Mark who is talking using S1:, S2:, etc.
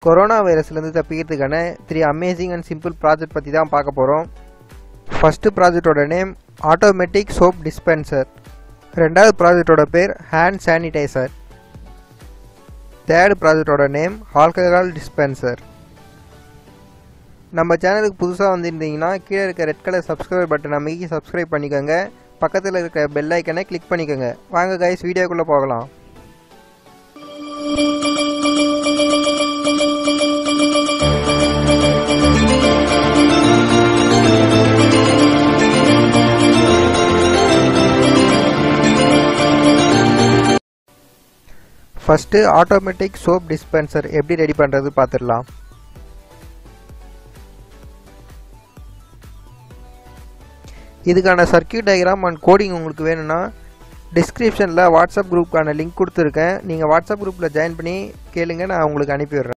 S1: corona வைரஸ்லேருந்து தப்பிக்கிறதுக்கான three amazing and simple project பற்றி தான் பார்க்க போகிறோம் ஃபஸ்ட்டு ப்ராஜெக்டோட நேம் ஆட்டோமேட்டிக் சோப் டிஸ்பென்சர் ரெண்டாவது ப்ராஜெக்டோட பேர் ஹேண்ட் சானிடைசர் தேர்ட் ப்ராஜெக்டோட நேம் ஆல்கஹால் டிஸ்பென்சர் நம்ம சேனலுக்கு புதுசாக வந்திருந்தீங்கன்னா கீழே இருக்க ரெட் கலர் சப்ஸ்கிரைப் பட்டன் அமைக்கி சப்ஸ்கிரைப் பண்ணிக்கோங்க பக்கத்தில் இருக்க பெல் ஐக்கனை கிளிக் பண்ணிக்கோங்க வாங்க கைஸ் வீடியோக்குள்ளே போகலாம் ஃபஸ்ட்டு ஆட்டோமேட்டிக் சோப் டிஸ்பென்சர் எப்படி ரெடி பண்ணுறது பார்த்துடலாம் இதுக்கான சர்க்கியூட் டயக்ராம் அண்ட் கோடிங் உங்களுக்கு வேணும்னா டிஸ்கிரிப்ஷனில் வாட்ஸ்அப் குரூப்புக்கான லிங்க் கொடுத்துருக்கேன் நீங்கள் வாட்ஸ்அப் குரூப்பில் ஜாயின் பண்ணி கேளுங்க நான் உங்களுக்கு அனுப்பிவிடுறேன்